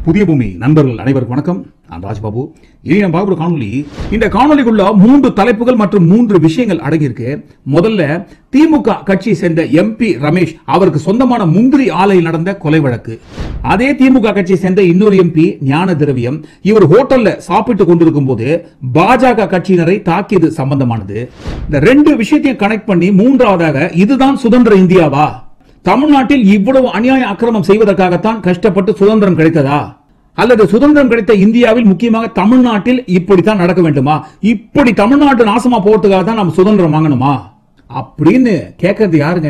புதிய பூமி நண்பர்கள் அனைவருக்கும் வணக்கம் நான் ராஜ்பாபு இனி நம்ம பார்க்குற காணொலி இந்த காணொலிக்குள்ள மூன்று தலைப்புகள் மற்றும் மூன்று விஷயங்கள் அடங்கியிருக்கு முதல்ல திமுக கட்சியை சேர்ந்த எம்பி ரமேஷ் அவருக்கு சொந்தமான முந்திரி ஆலையில் நடந்த கொலை வழக்கு அதே திமுக கட்சியை சேர்ந்த இன்னொரு எம்பி ஞான திரவியம் இவர் ஹோட்டல்ல சாப்பிட்டு கொண்டிருக்கும் போது பாஜக கட்சியினரை தாக்கியது சம்பந்தமானது இந்த ரெண்டு விஷயத்தையும் கனெக்ட் பண்ணி மூன்றாவதாக இதுதான் சுதந்திர இந்தியாவா தமிழ்நாட்டில் இவ்வளவு அநியாய அக்கிரமம் செய்வதற்காகத்தான் கஷ்டப்பட்டு சுதந்திரம் கிடைத்ததா அல்லது சுதந்திரம் கிடைத்த இந்தியாவில் முக்கியமாக தமிழ்நாட்டில் இப்படித்தான் நடக்க வேண்டுமா இப்படி தமிழ்நாட்டு நாசமா போறதுக்காக தான் நம்ம சுதந்திரம் வாங்கணுமா அப்படின்னு கேட்கறது யாருங்க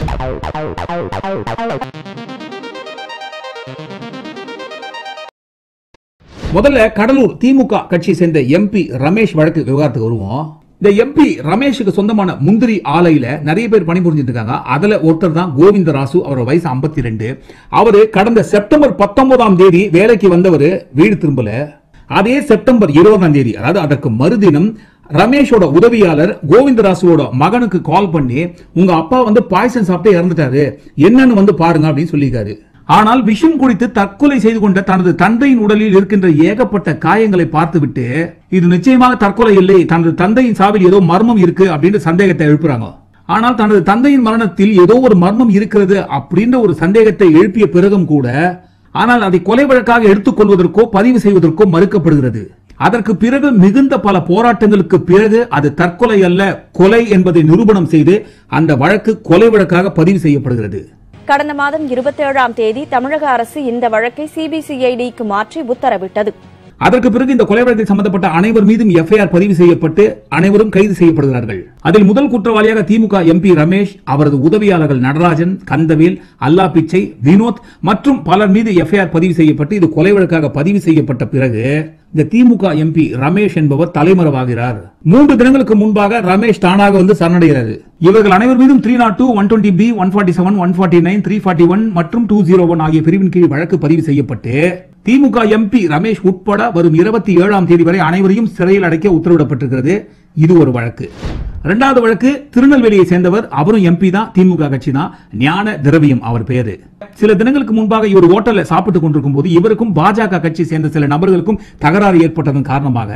முதல்ல கடலூர் திமுக கட்சி சேர்ந்த எம்பி ரமேஷ் வழக்கு விவகாரத்துக்கு வருவோம் இந்த எம்பி ரமேஷுக்கு சொந்தமான முந்திரி ஆலையில நிறைய பேர் பணிபுரிஞ்சிட்டு இருக்காங்க அதுல ஒருத்தர் தான் கோவிந்தராசு அவரோட வயசு 52 ரெண்டு அவரு கடந்த செப்டம்பர் பத்தொன்பதாம் தேதி வேலைக்கு வந்தவர் வீடு திரும்பல அதே செப்டம்பர் இருபதாம் தேதி அதாவது அதற்கு மறுதினம் ரமேஷோட உதவியாளர் கோவிந்தராசுவோட மகனுக்கு கால் பண்ணி உங்க அப்பா வந்து பாய்சன் சாப்பிட்டு இறந்துட்டாரு என்னன்னு வந்து பாருங்க அப்படின்னு சொல்லியிருக்காரு ஆனால் விஷம் குடித்து தற்கொலை செய்து கொண்ட தனது தந்தையின் உடலில் இருக்கின்ற ஏகப்பட்ட காயங்களை பார்த்துவிட்டு இது நிச்சயமாக தற்கொலை இல்லை தனது தந்தையின் சாவில் ஏதோ மர்மம் இருக்கு அப்படின்னு சந்தேகத்தை எழுப்புறாங்க ஆனால் தனது தந்தையின் மரணத்தில் ஏதோ ஒரு மர்மம் இருக்கிறது அப்படின்ற ஒரு சந்தேகத்தை எழுப்பிய பிறகும் கூட ஆனால் அதை கொலை வழக்காக எடுத்துக்கொள்வதற்கோ பதிவு செய்வதற்கோ மறுக்கப்படுகிறது அதற்கு பிறகு மிகுந்த பல போராட்டங்களுக்கு பிறகு அது தற்கொலை அல்ல கொலை என்பதை நிரூபணம் செய்து அந்த வழக்கு கொலை வழக்காக பதிவு செய்யப்படுகிறது கடந்த மாதம் இருபத்தேழாம் தேதி தமிழக அரசு இந்த வழக்கை சிபிசிஐடிக்கு மாற்றி உத்தரவிட்டது அதற்கு பிறகு இந்த கொலை வழக்கில் சம்பந்தப்பட்ட அனைவர் மீதும் எஃப்ஐஆர் பதிவு செய்யப்பட்டு அனைவரும் கைது செய்யப்படுகிறார்கள் அதில் முதல் குற்றவாளியாக திமுக எம்பி ரமேஷ் அவரது உதவியாளர்கள் நடராஜன் கந்தவேல் அல்லா பிச்சை வினோத் மற்றும் பலர் மீது எஃப்ஐஆர் பதிவு செய்யப்பட்டு இது கொலை வழக்காக பதிவு செய்யப்பட்ட பிறகு இந்த திமுக எம்பி ரமேஷ் என்பவர் தலைமறைவாகிறார் மூன்று தினங்களுக்கு முன்பாக ரமேஷ் தானாக வந்து சரணடைகிறார் இவர்கள் அனைவர் மீதும் three nought two one twenty B one forty seven one forty nine three forty one மற்றும் டூ ஜீரோ ஒன் ஆகிய பிரிவின் கீழ் வழக்கு பதிவு செய்யப்பட்டு திமுக எம்பி ரமேஷ் உட்பட வரும் இருபத்தி ஏழாம் தேதி வரை அனைவரையும் சிறையில் அடைக்க உத்தரவிடப்பட்டிருக்கிறது இது ஒரு வழக்கு இரண்டாவது வழக்கு திருநெல்வேலியை சேர்ந்தவர் அவரும் எம்பி தான் திமுக கட்சி தான் ஞான திரவியம் அவர் பேரு சில தினங்களுக்கு முன்பாக இவர் ஹோட்டல்ல சாப்பிட்டு கொண்டிருக்கும் போது இவருக்கும் பாஜக கட்சி சேர்ந்த சில நபர்களுக்கும் தகராறு ஏற்பட்டதன் காரணமாக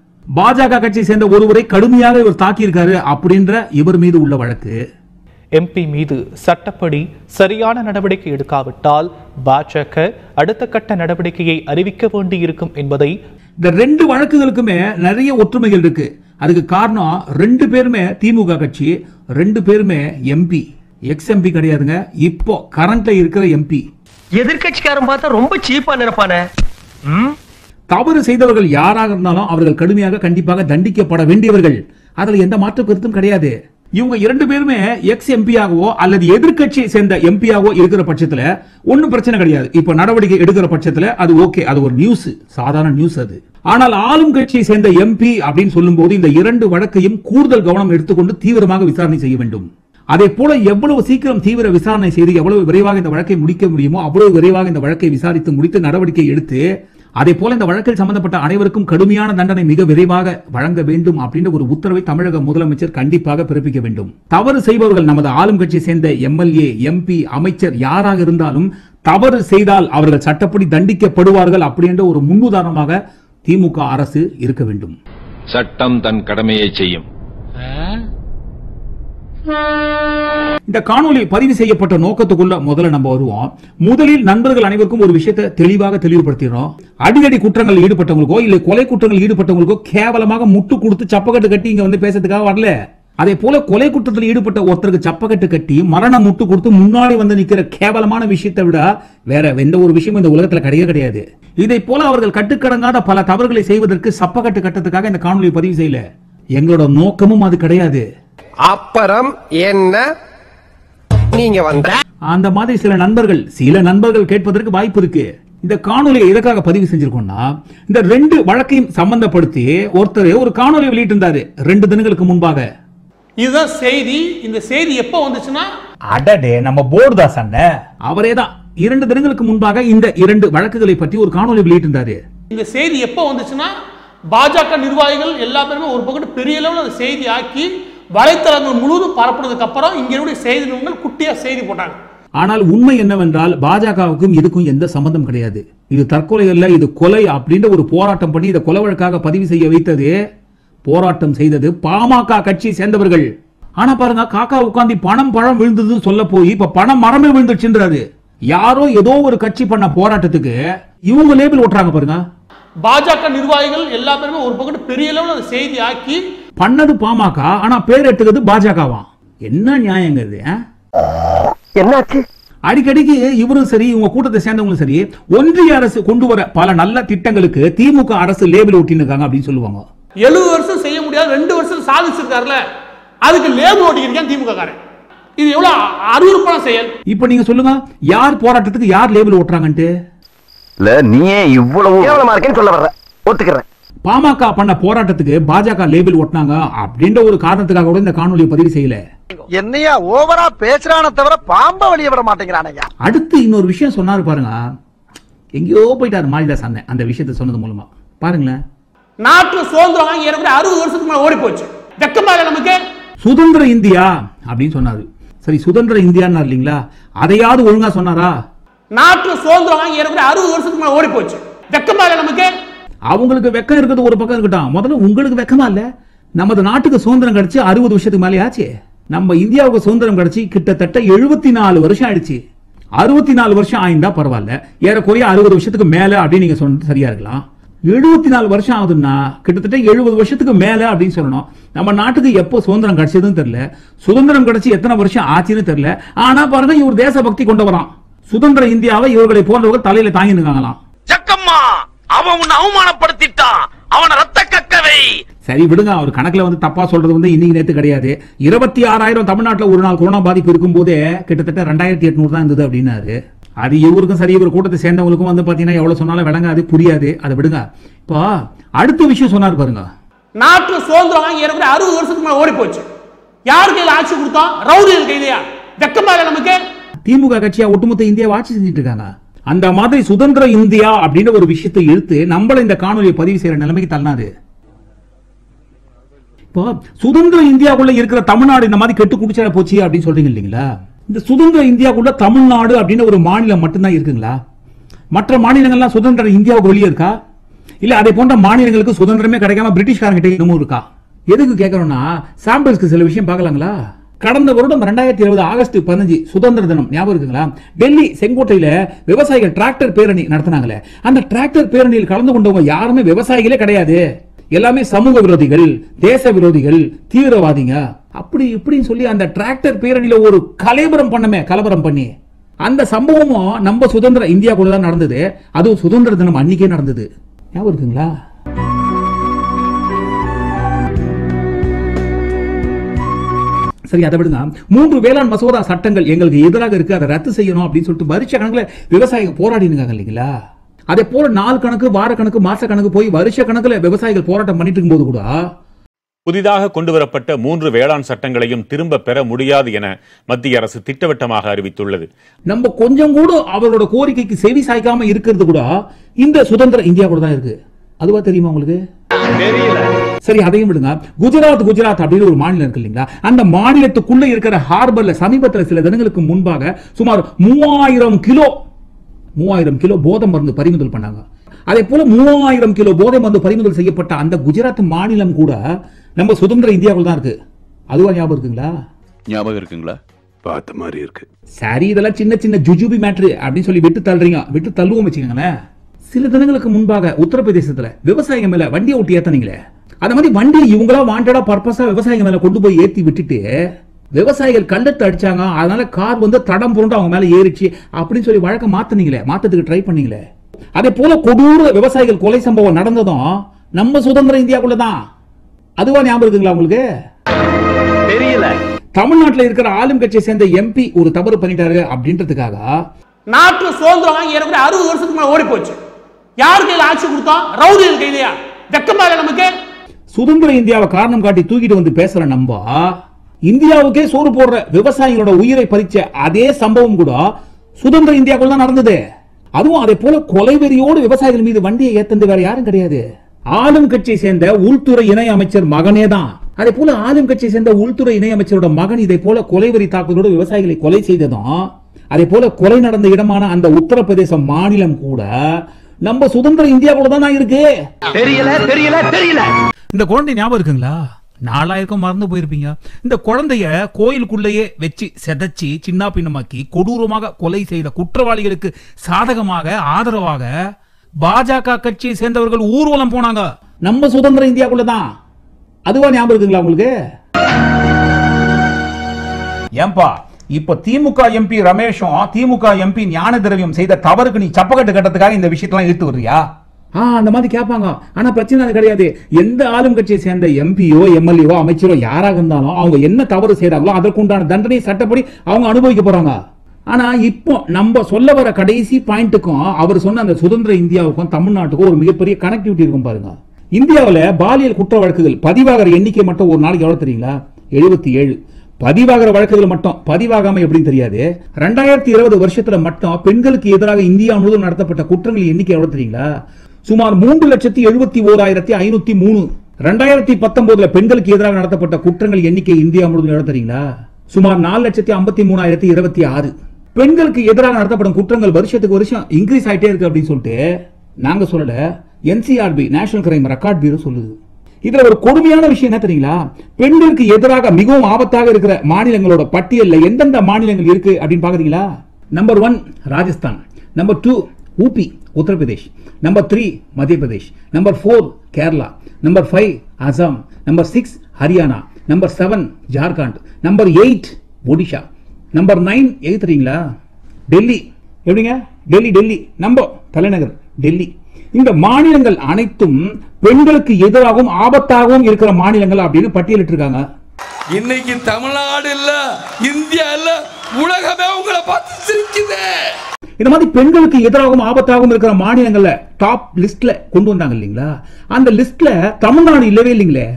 பாஜக கட்சி சேர்ந்த ஒருவரை கடுமையாக இவர் தாக்கியிருக்காரு அப்படின்ற இவர் மீது உள்ள வழக்கு எம்பி மீது சட்டப்படி சரியான நடவடிக்கை எடுக்காவிட்டால் பாஜக அடுத்த கட்ட நடவடிக்கையை அறிவிக்க வேண்டியிருக்கும் என்பதை இந்த ரெண்டு வழக்குகளுக்குமே நிறைய ஒற்றுமைகள் இருக்கு அதுக்கு காரணம் ரெண்டு பேருமே திமுக கட்சி ரெண்டு பேருமே எம்பி எக்ஸ் எம்பி கிடையாதுங்க இப்போ கரண்ட்ல இருக்கிற எம்பி எதிர்கட்சிக்காரன் பார்த்தா ரொம்ப சீப்பா நினைப்பானே ம்? தவறு செய்தவர்கள் யாராக இருந்தாலும் அவர்கள் கடுமையாக கண்டிப்பாக தண்டிக்கப்பட வேண்டியவர்கள் அதில் எந்த மாற்று கருத்தும் கிடையாது இவங்க இரண்டு பேருமே எக்ஸ் எம்பியாகவோ அல்லது எதிர்க்கட்சியை சேர்ந்த எம்பியாகவோ இருக்கிற பட்சத்துல ஒண்ணும் பிரச்சனை கிடையாது இப்ப நடவடிக்கை எடுக்கிற பட்சத்துல அது ஓகே அது ஒரு நியூஸ் சாதாரண நியூஸ் அது ஆனால் ஆளும் கட்சியை சேர்ந்த எம்பி அப்படின்னு சொல்லும்போது இந்த இரண்டு வழக்கையும் கூடுதல் கவனம் எடுத்துக்கொண்டு தீவிரமாக விசாரணை செய்ய வேண்டும் அதே போல எவ்வளவு சீக்கிரம் தீவிர விசாரணை செய்து எவ்வளவு விரைவாக இந்த வழக்கை முடிக்க முடியுமோ அவ்வளவு விரைவாக இந்த வழக்கை விசாரித்து முடித்து நடவடிக்கை எடுத்து அதே போல இந்த வழக்கில் சம்பந்தப்பட்ட அனைவருக்கும் கடுமையான தண்டனை மிக விரைவாக வழங்க வேண்டும் அப்படின்ற ஒரு உத்தரவை தமிழக முதலமைச்சர் கண்டிப்பாக பிறப்பிக்க வேண்டும் தவறு செய்பவர்கள் நமது ஆளும் கட்சியை சேர்ந்த எம்எல்ஏ எம்பி அமைச்சர் யாராக இருந்தாலும் தவறு செய்தால் அவர்கள் சட்டப்படி தண்டிக்கப்படுவார்கள் அப்படின்ற ஒரு முன்னுதாரணமாக திமுக அரசு இருக்க வேண்டும் சட்டம் தன் கடமையை செய்யும் இந்த காணொளி பதிவு செய்யப்பட்ட நோக்கத்துக்குள்ள முதல்ல நம்ம வருவோம் முதலில் நண்பர்கள் அனைவருக்கும் ஒரு விஷயத்தை தெளிவாக தெளிவுபடுத்திடுறோம் அடிக்கடி குற்றங்கள் ஈடுபட்டவங்களுக்கோ இல்லை கொலை குற்றங்கள் ஈடுபட்டவங்களுக்கோ கேவலமாக முட்டு கொடுத்து சப்பக்கட்டு கட்டி இங்க வந்து பேசுறதுக்காக வரல அதே போல கொலை குற்றத்தில் ஈடுபட்ட ஒருத்தருக்கு சப்பக்கட்டு கட்டி மரண முட்டு கொடுத்து முன்னாடி வந்து நிக்கிற கேவலமான விஷயத்தை விட வேற எந்த ஒரு விஷயமும் இந்த உலகத்துல கிடையவே கிடையாது இதை போல அவர்கள் கட்டுக்கடங்காத பல தவறுகளை செய்வதற்கு சப்பக்கட்டு கட்டத்துக்காக இந்த காணொளி பதிவு செய்யல எங்களோட நோக்கமும் அது கிடையாது அப்புறம் என்ன நீங்க வந்த அந்த மாதிரி சில நண்பர்கள் சில நண்பர்கள் கேட்பதற்கு வாய்ப்பு இருக்கு இந்த காணொலியை எதற்காக பதிவு செஞ்சிருக்கோம்னா இந்த ரெண்டு வழக்கையும் சம்பந்தப்படுத்தி ஒருத்தர் ஒரு காணொலி வெளியிட்டு இருந்தாரு ரெண்டு தினங்களுக்கு முன்பாக இதுதான் செய்தி இந்த செய்தி எப்போ வந்துச்சுன்னா அடடே நம்ம போர்டு தாஸ் அண்ணன் அவரே தான் இரண்டு தினங்களுக்கு முன்பாக இந்த இரண்டு வழக்குகளை பற்றி ஒரு காணொலி வெளியிட்டு இருந்தாரு இந்த செய்தி எப்போ வந்துச்சுன்னா பாஜக நிர்வாகிகள் எல்லா பேருமே ஒரு பக்கத்து பெரிய அளவில் அந்த செய்தி ஆக்கி வலைத்தளங்கள் முழுவதும் பரப்புனதுக்கு அப்புறம் இங்க இருக்கக்கூடிய செய்தி நிறுவனங்கள் குட்டியா செய்தி போட்டாங்க ஆனால் உண்மை என்னவென்றால் பாஜகவுக்கும் இதுக்கும் எந்த சம்பந்தம் கிடையாது இது தற்கொலை அல்ல இது கொலை அப்படின்ற ஒரு போராட்டம் பண்ணி இந்த கொலை வழக்காக பதிவு செய்ய வைத்தது போராட்டம் செய்தது பாமக கட்சி சேர்ந்தவர்கள் ஆனா பாருங்க காக்கா உட்காந்து பணம் பழம் விழுந்ததுன்னு சொல்ல போய் இப்ப பணம் மரமே விழுந்துச்சுன்றாரு யாரோ ஏதோ ஒரு கட்சி பண்ண போராட்டத்துக்கு இவங்க லேபிள் ஓட்டுறாங்க பாருங்க பாஜக நிர்வாகிகள் எல்லா பேருமே ஒரு பக்கம் பெரிய அளவில் அதை செய்தி ஆக்கி பண்ணது பாமக ஆனா பேர் எடுத்துக்கிறது பாஜகவாம் என்ன நியாயங்க இது ஆ? என்னாச்சு அடிக்கடிக்கு இவரும் சரி இவங்க கூட்டத்தை சேர்ந்தவங்களும் சரி ஒன்றிய அரசு கொண்டு வர பல நல்ல திட்டங்களுக்கு திமுக அரசு லேபிள் ஒட்டின்னு அப்படின்னு சொல்லுவாங்க எழுபது வருஷம் செய்ய முடியாது ரெண்டு வருஷம் சாதிச்சிருக்காருல அதுக்கு லேபிள் ஓட்டிக்கிறேன் திமுக காரன் இது எவ்வளவு அருவருப்பான செயல் இப்ப நீங்க சொல்லுங்க யார் போராட்டத்துக்கு யார் லேபிள் ஓட்டுறாங்கன்ட்டு இல்ல நீயே இவ்வளவு கேவலமா இருக்கேன்னு சொல்ல வர்ற ஒத்துக்கிறேன் பாமக பண்ண போராட்டத்துக்கு பாஜக லேபிள் ஒட்டினாங்க அப்படின்ற ஒரு காரணத்துக்காக கூட இந்த காணொலியை பதிவு செய்யல என்னையா ஓவரா பேசுறான தவிர பாம்ப வெளிய விட மாட்டேங்கிறானையா அடுத்து இன்னொரு விஷயம் சொன்னாரு பாருங்க எங்கேயோ போயிட்டாரு மாரிதாஸ் அண்ணன் அந்த விஷயத்தை சொன்னது மூலமா பாருங்களேன் நாட்டுல சுதந்திரம் வாங்கி ஏறக்குறைய அறுபது வருஷத்துக்கு மேல ஓடி போச்சு வெக்கமா இல்ல நமக்கு சுதந்திர இந்தியா அப்படின்னு சொன்னாரு சரி சுதந்திர இந்தியான்னு இல்லைங்களா அதையாவது ஒழுங்கா சொன்னாரா நாட்டுல சுதந்திரம் வாங்கி ஏறக்குறைய அறுபது வருஷத்துக்கு மேல ஓடி போச்சு வெக்கமா இல்ல நமக்கு அவங்களுக்கு வெக்கம் இருக்கிறது ஒரு பக்கம் இருக்கட்டும் முதல்ல உங்களுக்கு வெக்கமா இல்ல நமது நாட்டுக்கு சுதந்திரம் கிடைச்சு அறுபது வருஷத்துக்கு மேலே ஆச்சு நம்ம இந்தியாவுக்கு சுதந்திரம் கிடைச்சு கிட்டத்தட்ட எழுபத்தி நாலு வருஷம் ஆயிடுச்சு அறுபத்தி நாலு வருஷம் ஆயிருந்தா பரவாயில்ல ஏறக்குறைய அறுபது வருஷத்துக்கு மேல அப்படின்னு நீங்க சொன்னது சரியா இருக்கலாம் எழுபத்தி நாலு வருஷம் ஆகுதுன்னா கிட்டத்தட்ட எழுபது வருஷத்துக்கு மேல அப்படின்னு சொல்லணும் நம்ம நாட்டுக்கு எப்போ சுதந்திரம் கிடைச்சதுன்னு தெரியல சுதந்திரம் கிடைச்சு எத்தனை வருஷம் ஆச்சுன்னு தெரியல ஆனா பாருங்க இவர் தேசபக்தி கொண்டு வரான் சுதந்திர இந்தியாவை இவர்களை போன்றவர்கள் தலையில தாங்கி நிற்காங்களாம் ஜக்கம்மா அவன் உன்னை அவமானப்படுத்திட்டான் அவனை ரத்த கக்கவை சரி விடுங்க அவர் கணக்குல வந்து தப்பா சொல்றது வந்து இன்னைக்கு நேத்து கிடையாது இருபத்தி ஆறாயிரம் தமிழ்நாட்டுல ஒரு நாள் கொரோனா பாதிப்பு இருக்கும் போதே கிட்டத்தட்ட ரெண்டாயிரத்தி எட்நூறு தான் இருந்தது அப்படின்னாரு அது இவருக்கும் சரி இவர் கூட்டத்தை சேர்ந்தவங்களுக்கும் வந்து பாத்தீங்கன்னா எவ்வளவு சொன்னாலும் விளங்காது புரியாது அதை விடுங்க இப்போ அடுத்த விஷயம் சொன்னார் பாருங்க நாட்டுல சுதந்திரம் வாங்கி ஏறக்குறைய அறுபது வருஷத்துக்கு மேல ஓடி போச்சு யார் கையில ஆட்சி கொடுத்தோம் ரவுடிகள் கையிலையா வெக்கமா இல்ல நமக்கு திமுக கட்சியா ஒட்டுமொத்த இந்தியாவை ஆட்சி செஞ்சுட்டு இருக்காங்க அந்த மாதிரி சுதந்திர இந்தியா அப்படின்ற ஒரு விஷயத்தை இழுத்து நம்மள இந்த காணொலியை பதிவு செய்யற நிலைமைக்கு தள்ளினாரு இப்போ சுதந்திர இந்தியாக்குள்ள இருக்கிற தமிழ்நாடு இந்த மாதிரி கெட்டு குடிச்சா போச்சு அப்படின்னு சொல்றீங்க இல்லைங்களா இந்த சுதந்திர இந்தியாக்குள்ள தமிழ்நாடு அப்படின்னு ஒரு மாநிலம் மட்டும்தான் இருக்குங்களா மற்ற மாநிலங்கள்லாம் சுதந்திர இந்தியாவுக்கு வெளியே இருக்கா இல்ல அதே போன்ற மாநிலங்களுக்கு சுதந்திரமே கிடைக்காம பிரிட்டிஷ்காரங்கிட்ட இன்னமும் இருக்கா எதுக்கு கேட்கறோம்னா சாம்பிள்ஸ்க்கு சில விஷயம் பார்க்கலாங்களா கடந்த வருடம் ரெண்டாயிரத்தி இருபது ஆகஸ்ட் பதினஞ்சு சுதந்திர தினம் ஞாபகம் இருக்குங்களா டெல்லி செங்கோட்டையில விவசாயிகள் டிராக்டர் பேரணி நடத்தினாங்களே அந்த டிராக்டர் பேரணியில் கலந்து கொண்டவங்க யாருமே விவசாயிகளே கிடையாது எல்லாமே சமூக விரோதிகள் தேச விரோதிகள் தீவிரவாதிங்க அப்படி இப்படின்னு சொல்லி அந்த டிராக்டர் பேரணியில ஒரு கலைபரம் பண்ணமே கலவரம் பண்ணி அந்த சம்பவமும் நம்ம சுதந்திர இந்தியாக்குள்ள தான் நடந்தது அதுவும் சுதந்திர தினம் அன்னைக்கே நடந்தது ஞாபகம் இருக்குங்களா சரி அதை விடுங்க மூன்று வேளாண் மசோதா சட்டங்கள் எங்களுக்கு எதிராக இருக்கு அதை ரத்து செய்யணும் அப்படின்னு சொல்லிட்டு வருஷ கணக்கில் விவசாயிகள் போராடினுங்க இல்லைங்களா அதே போல நாள் கணக்கு வார கணக்கு மாச கணக்கு போய் வருஷ கணக்குல விவசாயிகள் போராட்டம் பண்ணிட்டு இருக்கும்போது கூட புதிதாக கொண்டுவரப்பட்ட மூன்று வேளாண் சட்டங்களையும் திரும்ப பெற முடியாது என மத்திய அரசு திட்டவட்டமாக அறிவித்துள்ளது நம்ம கொஞ்சம் கூட அவர்களோட கோரிக்கைக்கு செவி சாய்க்காம இருக்கிறது கூட இந்த சுதந்திர இந்தியா கூட தான் இருக்கு அதுவா தெரியுமா உங்களுக்கு சரி அதையும் விடுங்க குஜராத் குஜராத் அப்படின்னு ஒரு மாநிலம் இருக்கு இல்லைங்களா அந்த மாநிலத்துக்குள்ள இருக்கிற ஹார்பர்ல சமீபத்தில் சில தினங்களுக்கு முன்பாக சுமார் மூவாயிரம் கிலோ மூவாயிரம் கிலோ போதை மருந்து பறிமுதல் பண்ணாங்க அதே போல மூவாயிரம் கிலோ போதை மருந்து பறிமுதல் செய்யப்பட்ட அந்த குஜராத் மாநிலம் கூட நம்ம சுதந்திர இந்தியாவுல தான் இருக்கு அதுவா ஞாபகம் இருக்குங்களா ஞாபகம் இருக்குங்களா பார்த்த மாதிரி இருக்கு சரி இதெல்லாம் சின்ன சின்ன ஜுஜுபி மேட்ரு அப்படின்னு சொல்லி விட்டு தள்ளுறீங்க விட்டு தள்ளுவோம் வச்சுக்கோங்களேன் சில தினங்களுக்கு முன்பாக உத்தரப்பிரதேசத்துல விவசாயிங்க மேல வண்டியை ஓட்டி ஏத்தனீங்களே அந்த மாதிரி வண்டி இவங்களா வாண்டடா பர்பஸா விவசாயிங்க மேல கொண்டு போய் ஏத்தி விட்டுட்டு விவசாயிகள் கல்லெடுத்து அடிச்சாங்க அதனால கார் வந்து தடம் புரண்டு அவங்க மேல ஏறிச்சு அப்படின்னு சொல்லி வழக்க மாத்துனீங்களே மாத்ததுக்கு ட்ரை பண்ணீங்களே அதே போல கொடூர விவசாயிகள் கொலை சம்பவம் நடந்ததும் நம்ம சுதந்திர இந்தியாக்குள்ள தான் அதுவா ஞாபகம் இருக்குங்களா உங்களுக்கு தெரியல தமிழ்நாட்டுல இருக்கிற ஆளும் கட்சியை சேர்ந்த எம்பி ஒரு தவறு பண்ணிட்டாரு அப்படின்றதுக்காக நாட்டுல சுதந்திரம் வாங்கி ஏறக்குறைய அறுபது வருஷத்துக்கு மேல ஓடி போச்சு யார் கையில ஆட்சி கொடுத்தோம் ரவுடிகள் கையிலையா வெக்கமா இல்ல நமக்கு சுதந்திர இந்தியாவை காரணம் காட்டி தூக்கிட்டு வந்து பேசுற நம்ம இந்தியாவுக்கே சோறு போடுற விவசாயிகளோட உயிரை பறிச்ச அதே சம்பவம் கூட சுதந்திர இந்தியாக்குள்ள தான் நடந்தது அதுவும் அதே போல கொலைவெறியோடு விவசாயிகள் மீது வண்டியை ஏத்தந்து வேற யாரும் கிடையாது ஆளும் கட்சியை சேர்ந்த உள்துறை இணை அமைச்சர் மகனே தான் அதே போல ஆளும் கட்சியை சேர்ந்த உள்துறை இணை அமைச்சரோட மகன் இதை போல கொலைவெறி தாக்குதலோடு விவசாயிகளை கொலை செய்ததும் அதே போல கொலை நடந்த இடமான அந்த உத்தரப்பிரதேச மாநிலம் கூட நம்ம சுதந்திர இந்தியா கூட தான் இருக்கு தெரியல தெரியல தெரியல இந்த குழந்தை ஞாபகம் இருக்குங்களா நாலாயிரம் மறந்து போயிருப்பீங்க இந்த குழந்தைய கோயிலுக்குள்ளேயே வச்சு செதைச்சி சின்ன பின்னமாக்கி கொடூரமாக கொலை செய்த குற்றவாளிகளுக்கு சாதகமாக ஆதரவாக பாஜக கட்சியை சேர்ந்தவர்கள் ஊர்வலம் போனாங்க நம்ம சுதந்திர இந்தியாக்குள்ள தான் அதுவா ஞாபகம் இருக்குங்களா உங்களுக்கு ஏன்பா இப்ப திமுக எம்பி ரமேஷும் திமுக எம்பி ஞான திரவியம் செய்த தவறுக்கு நீ சப்பக்கட்டு கட்டத்துக்காக இந்த விஷயத்தெல்லாம் இழுத்து வர்றியா ஆ அந்த மாதிரி கேட்பாங்க ஆனா பிரச்சனை அது கிடையாது எந்த ஆளும் கட்சியை சேர்ந்த எம்பியோ எம்எல்ஏவோ அமைச்சரோ யாராக இருந்தாலும் அவங்க என்ன தவறு செய்றாங்களோ அதற்குண்டான தண்டனை சட்டப்படி அவங்க அனுபவிக்க போறாங்க ஆனா இப்போ நம்ம சொல்ல வர கடைசி பாயிண்ட்டுக்கும் அவர் சொன்ன அந்த சுதந்திர இந்தியாவுக்கும் தமிழ்நாட்டுக்கும் ஒரு மிகப்பெரிய கனெக்டிவிட்டி இருக்கும் பாருங்க இந்தியாவுல பாலியல் குற்ற வழக்குகள் பதிவாகிற எண்ணிக்கை மட்டும் ஒரு நாளைக்கு எவ்வளவு தெரியுங்களா எழுபத்தி ஏழு பதிவாகிற வழக்குகள் மட்டும் பதிவாகாம எப்படின்னு தெரியாது ரெண்டாயிரத்தி இருபது வருஷத்துல மட்டும் பெண்களுக்கு எதிராக இந்தியா முழுவதும் நடத்தப்பட்ட குற்றங்கள் எண்ணிக்கை எவ்வளவு தெரியுங்களா சுமார் மூன்று லட்சத்தி எழுபத்தி ஓராயிரத்தி ஐநூத்தி மூணு ரெண்டாயிரத்தி பத்தொன்பதுல பெண்களுக்கு எதிராக நடத்தப்பட்ட குற்றங்கள் எண்ணிக்கை இந்தியா முழுவதும் எவ்வளவு தெரியுங்களா சுமார் நாலு லட்சத்தி ஐம்பத்தி மூணாயிரத்தி இருபத்தி ஆறு பெண்களுக்கு எதிராக நடத்தப்படும் குற்றங்கள் வருஷத்துக்கு வருஷம் இன்க்ரீஸ் ஆயிட்டே இருக்கு அப்படின்னு சொல்லிட்டு நாங்க சொல்லல NCRB national crime record bureau சொல்லுது இதுல ஒரு கொடுமையான விஷயம் என்ன தெரியுங்களா பெண்களுக்கு எதிராக மிகவும் ஆபத்தாக இருக்கிற மாநிலங்களோட பட்டியல்ல எந்தெந்த மாநிலங்கள் இருக்கு அப்படின்னு பாக்குறீங்களா number one Rajasthan number two UP Uttar Pradesh number three Madhya Pradesh number four Kerala number five Assam number six Haryana number seven Jharkhand number eight Odisha number nine எது தெரியுங்களா டெல்லி எப்படிங்க டெல்லி டெல்லி நம்ம தலைநகர் டெல்லி இந்த மாநிலங்கள் அனைத்தும் பெண்களுக்கு எதிராகவும் ஆபத்தாகவும் இருக்கிற மாநிலங்கள் அப்படின்னு பட்டியலிட்டிருக்காங்க இன்னைக்கு தமிழ்நாடு இல்ல இந்தியா இல்ல உலகமே உங்களை பார்த்து சிரிக்குது இந்த மாதிரி பெண்களுக்கு எதிராகவும் ஆபத்தாகவும் இருக்கிற மாநிலங்கள்ல டாப் லிஸ்ட்ல கொண்டு வந்தாங்க இல்லைங்களா அந்த லிஸ்ட்ல தமிழ்நாடு இல்லவே இல்லைங்களே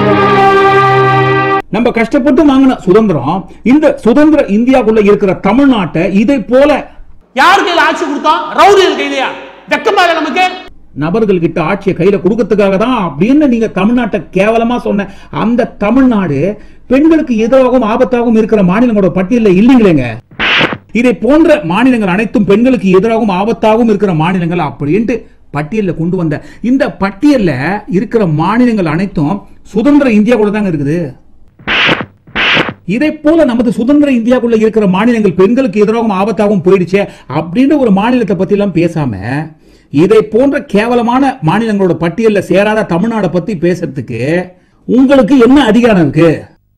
நம்ம கஷ்டப்பட்டு வாங்கின சுதந்திரம் இந்த சுதந்திர இந்தியாக்குள்ள இருக்கிற தமிழ்நாட்டை இதை போல யார் கையில ஆட்சி கொடுத்தோம் ரவுடிகள் கையிலயா வெக்கமா இல்ல நமக்கு நபர்கள் கிட்ட ஆட்சியை கையில கொடுக்கறதுக்காக தான் அப்படின்னு நீங்க தமிழ்நாட்டை கேவலமா சொன்ன அந்த தமிழ்நாடு பெண்களுக்கு எதிராகவும் ஆபத்தாகவும் இருக்கிற மாநிலங்களோட பட்டியல்ல இல்லைங்களேங்க இதை போன்ற மாநிலங்கள் அனைத்தும் பெண்களுக்கு எதிராகவும் ஆபத்தாகவும் இருக்கிற மாநிலங்கள் அப்படின்ட்டு பட்டியல்ல கொண்டு வந்த இந்த பட்டியல்ல இருக்கிற மாநிலங்கள் அனைத்தும் சுதந்திர இந்தியாக்குள்ள தாங்க இருக்குது இதை போல நமது சுதந்திர இந்தியாக்குள்ள இருக்கிற மாநிலங்கள் பெண்களுக்கு எதிராகவும் ஆபத்தாகவும் போயிடுச்சே அப்படின்னு ஒரு மாநிலத்தை பத்தி எல்லாம் பேசாம இதை போன்ற கேவலமான மாநிலங்களோட பட்டியல்ல சேராத தமிழ்நாடை பத்தி பேசுறதுக்கு உங்களுக்கு என்ன அதிகாரம் இருக்கு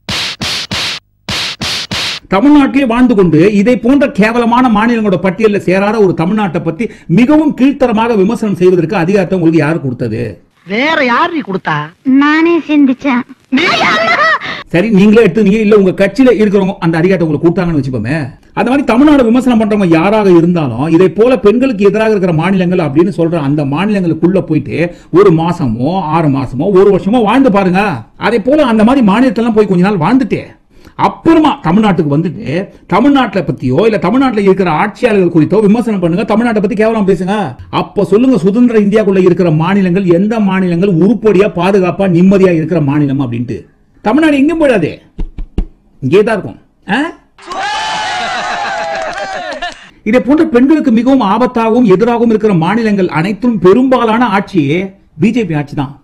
தமிழ்நாட்டிலே வாழ்ந்து கொண்டு இதை போன்ற கேவலமான மாநிலங்களோட பட்டியலில் சேராத ஒரு தமிழ்நாட்டை பத்தி மிகவும் கீழ்த்தரமாக விமர்சனம் செய்வதற்கு அதிகாரத்தை உங்களுக்கு யார் கொடுத்தது வேற யார் நீ கொடுத்தா நானே சிந்திச்சேன் சரி நீங்களே எடுத்துனீங்க இல்ல உங்க கட்சியில இருக்கிறவங்க அந்த அதிகாரத்தை உங்களுக்கு கொடுத்தாங்கன்னு வச்சுப்போமே அந்த மாதிரி தமிழ்நாடு விமர்சனம் பண்றவங்க யாராக இருந்தாலும் இதை போல பெண்களுக்கு எதிராக இருக்கிற மாநிலங்கள் அப்படின்னு சொல்ற அந்த மாநிலங்களுக்குள்ள போயிட்டு ஒரு மாசமோ ஆறு மாசமோ ஒரு வருஷமோ வாழ்ந்து பாருங்க அதே போல அந்த மாதிரி மாநிலத்தெல்லாம் போய் கொஞ்ச நாள் வாழ்ந்துட்டே அப்புறமா தமிழ்நாட்டுக்கு வந்துட்டு தமிழ்நாட்டை பத்தியோ இல்ல தமிழ்நாட்டில் இருக்கிற ஆட்சியாளர்கள் குறித்தோ விமர்சனம் பண்ணுங்க தமிழ்நாட்டை பத்தி கேவலம் பேசுங்க அப்ப சொல்லுங்க சுதந்திர இந்தியாக்குள்ள இருக்கிற மாநிலங்கள் எந்த மாநிலங்கள் உருப்படியா பாதுகாப்பா நிம்மதியா இருக்கிற மாநிலம் அப்படின்ட்டு தமிழ்நாடு எங்கேயும் போயிடாதே இங்கே தான் இருக்கும் ஆ? இதை போன்ற பெண்களுக்கு மிகவும் ஆபத்தாகவும் எதிராகவும் இருக்கிற மாநிலங்கள் அனைத்தும் பெரும்பாலான ஆட்சியே பிஜேபி ஆட்சி தான்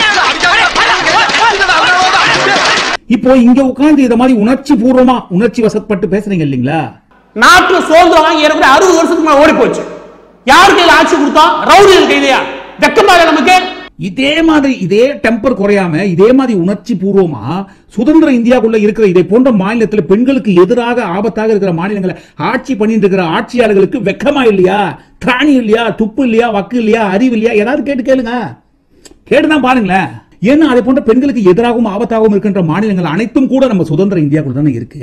இப்போ இங்க உட்கார்ந்து இத மாதிரி உணர்ச்சி பூர்வமா உணர்ச்சி வசப்பட்டு பேசுறீங்க இல்லீங்களா நாட்டுல சுதந்திரம் வாங்கி ஏறக்குறைய அறுபது வருஷத்துக்கு மேல ஓடி போச்சு யார் கையில ஆட்சி கொடுத்தோம் ரவுடிகள் கையிலயா வெக்கமா இல்ல நமக்கு இதே மாதிரி இதே டெம்பர் குறையாம இதே மாதிரி உணர்ச்சி பூர்வமா சுதந்திர இந்தியாக்குள்ள இருக்கிற இதை போன்ற மாநிலத்தில் பெண்களுக்கு எதிராக ஆபத்தாக இருக்கிற மாநிலங்களை ஆட்சி பண்ணிட்டு இருக்கிற ஆட்சியாளர்களுக்கு வெக்கமா இல்லையா திராணி இல்லையா துப்பு இல்லையா வக்கு இல்லையா அறிவு இல்லையா ஏதாவது கேட்டு கேளுங்க கேட்டுதான் பாருங்களேன் ஏன்னா அதே போன்ற பெண்களுக்கு எதிராகவும் ஆபத்தாகவும் இருக்கின்ற மாநிலங்கள் அனைத்தும் கூட நம்ம சுதந்திர இந்தியாக்குள்ள தானே இருக்கு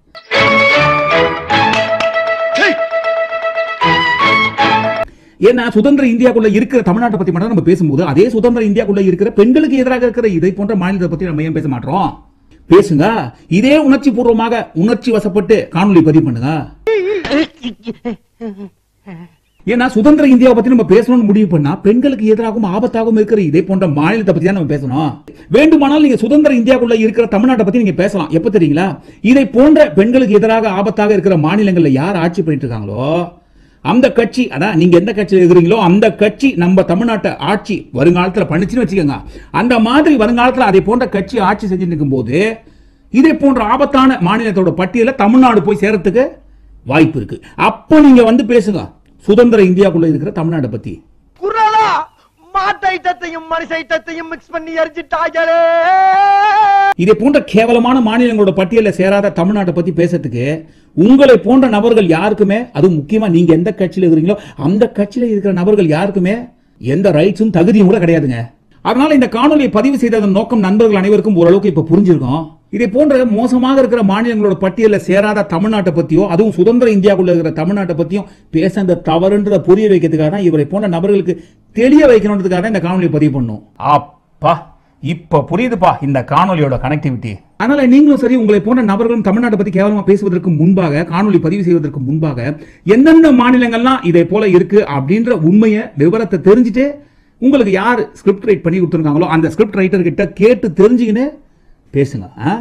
ஏன்னா சுதந்திர இந்தியாக்குள்ள இருக்கிற தமிழ்நாட்டை பத்தி மட்டும் நம்ம பேசும்போது அதே சுதந்திர இந்தியாக்குள்ள இருக்கிற பெண்களுக்கு எதிராக இருக்கிற இதை போன்ற மாநிலத்தை பத்தி நம்ம ஏன் பேச மாட்டோம் பேசுங்க இதே உணர்ச்சி பூர்வமாக உணர்ச்சி வசப்பட்டு காணொளி பதிவு பண்ணுங்க ஏன்னா சுதந்திர இந்தியாவை பத்தி நம்ம பேசணும்னு முடிவு பண்ணா பெண்களுக்கு எதிராகவும் ஆபத்தாகவும் இருக்கிற இதே போன்ற மாநிலத்தை பத்தி தான் நம்ம பேசணும் வேண்டுமானால் நீங்க சுதந்திர இந்தியாவுக்குள்ள இருக்கிற தமிழ்நாட்டை பத்தி நீங்க பேசலாம் எப்ப தெரியுங்களா இதை போன்ற பெண்களுக்கு எதிராக ஆபத்தாக இருக்கிற மாநிலங்கள்ல யார் ஆட்சி பண்ணிட்டு இருக்காங்களோ அந்த கட்சி அதான் நீங்க எந்த கட்சியில் இருக்கிறீங்களோ அந்த கட்சி நம்ம தமிழ்நாட்டை ஆட்சி வருங்காலத்துல பண்ணுச்சுன்னு வச்சுக்கோங்க அந்த மாதிரி வருங்காலத்துல அதை போன்ற கட்சி ஆட்சி செஞ்சுட்டு இருக்கும்போது இதே போன்ற ஆபத்தான மாநிலத்தோட பட்டியல தமிழ்நாடு போய் சேரத்துக்கு வாய்ப்பு இருக்கு அப்போ நீங்க வந்து பேசுங்க சுதந்திர இந்தியாக்குள்ள இருக்கிற தமிழ்நாட்டை பத்தி குரலா மாட்டைட்டத்தையும் மனுஷைட்டத்தையும் மிக்ஸ் பண்ணி எரிஞ்சிட்டாங்களே இதே போன்ற கேவலமான மாநிலங்களோட பட்டியலில் சேராத தமிழ்நாட்டை பத்தி பேசுறதுக்கு உங்களை போன்ற நபர்கள் யாருக்குமே அதுவும் முக்கியமா நீங்க எந்த கட்சியில இருக்கிறீங்களோ அந்த கட்சியில இருக்கிற நபர்கள் யாருக்குமே எந்த ரைட்ஸும் தகுதியும் கூட கிடையாதுங்க அதனால இந்த காணொலியை பதிவு செய்ததன் நோக்கம் நண்பர்கள் அனைவருக்கும் ஓரளவுக்கு இப்ப புரிஞ்சிருக்கும் இதே போன்ற மோசமாக இருக்கிற மாநிலங்களோட பட்டியலில் சேராத தமிழ்நாட்டை பத்தியோ அதுவும் சுதந்திர இந்தியாவுக்குள்ள இருக்கிற தமிழ்நாட்டை பத்தியும் பேச அந்த தவறுன்றத புரிய வைக்கிறதுக்காக தான் இவரை போன்ற நபர்களுக்கு தெளிய வைக்கணுன்றதுக்காக தான் இந்த காணொலியை பதிவு பண்ணும் அப்பா இப்ப புரியுதுப்பா இந்த காணொலியோட கனெக்டிவிட்டி அதனால நீங்களும் சரி உங்களை போன்ற நபர்களும் தமிழ்நாட்டை பத்தி கேவலமா பேசுவதற்கு முன்பாக காணொலி பதிவு செய்வதற்கு முன்பாக எந்தெந்த மாநிலங்கள்லாம் இதே போல இருக்கு அப்படின்ற உண்மையை விவரத்தை தெரிஞ்சுட்டு உங்களுக்கு யார் ஸ்கிரிப்ட் ரைட் பண்ணி கொடுத்துருக்காங்களோ அந்த ஸ்கிரிப்ட் ரைட்டர் கிட்ட கேட்டு தெரிஞ்சுக்கின்னு பேசுங்க ஆ?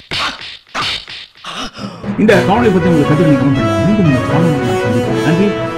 இந்த காணொலி பத்தி உங்களுக்கு கருத்து நீங்க comment பண்ணுங்க. மீண்டும் இந்த காணொலி நான் சந்திக்கிறேன். நன்றி